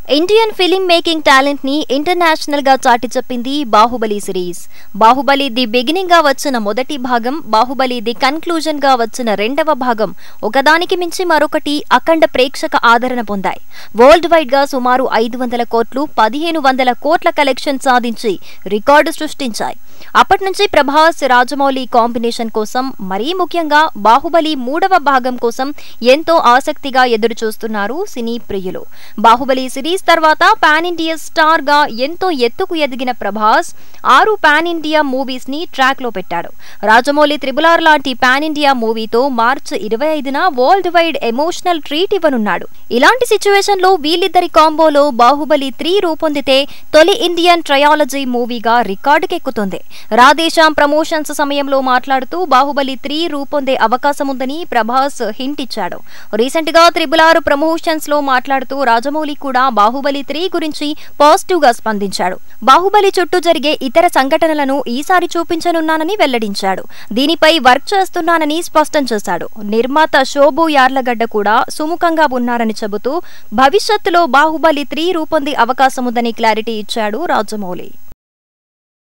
Indian film making talent ని international గా చాటి చెప్పింది Baahubali series Baahubali the beginning గా వచ్చిన మొదటి భాగం బాహుబలి ది కన్క్లూజన్ గా వచ్చిన రెండవ భాగం ఒకదానికి మించి మరొకటి అఖండ ప్రేక్షక ఆదరణ పొందాయి వరల్డ్ వైడ్ గా సుమారు ఐదు వందల కోట్లు పదిహేను వందల కోట్ల కలెక్షన్ సాధించి రికార్డు సృష్టించాయి అప్పటి నుంచి ప్రభాస్ రాజమౌళి కాంబినేషన్ కోసం మరీ ముఖ్యంగా బాహుబలి మూడవ భాగం కోసం ఎంతో ఆసక్తిగా ఎదురు చూస్తున్నారు సినీ ప్రియులు బాహుబలి సిరీస్ తర్వాత పాన్ ఇండియా స్టార్ గా ఎంతో ఎత్తుకు ఎదిగిన ప్రభాస్ ఆరు పాన్ ఇండియా మూవీస్ ని ట్రాక్ లో పెట్టాడు రాజమౌళి త్రిబులార్ లాంటి పాన్ ఇండియా మూవీతో మార్చి ఇరవై ఐదున వరల్డ్ వైడ్ ఎమోషనల్ ట్రీట్ ఇవ్వనున్నాడు ఇలాంటి సిచ్యువేషన్ లో వీళ్ళిద్దరి కాంబోలో బాహుబలి త్రీ రూపొందితే తొలి ఇండియన్ ట్రయాలజీ మూవీగా రికార్డుకెక్కుతుంది రాధేశ్యాం ప్రమోషన్స్ సమయంలో మాట్లాడుతూ బాహుబలి త్రీ రూపొందే అవకాశం ఉందని ప్రభాస్ హింట్ ఇచ్చాడు రీసెంట్ గా త్రిబులారు ప్రమోషన్స్ లో మాట్లాడుతూ రాజమౌళి కూడా బాహుబలి త్రీ గురించి పాజిటివ్ గా స్పందించాడు బాహుబలి చుట్టూ జరిగే ఇతర సంఘటనలను ఈసారి చూపించనున్నానని వెల్లడించాడు దీనిపై వర్క్ చేస్తున్నానని స్పష్టం చేశాడు నిర్మాత శోభు యార్లగడ్డ కూడా సుముఖంగా ఉన్నారని చెబుతూ భవిష్యత్తులో బాహుబలి త్రీ రూపొందే అవకాశం ఉందని క్లారిటీ ఇచ్చాడు రాజమౌళి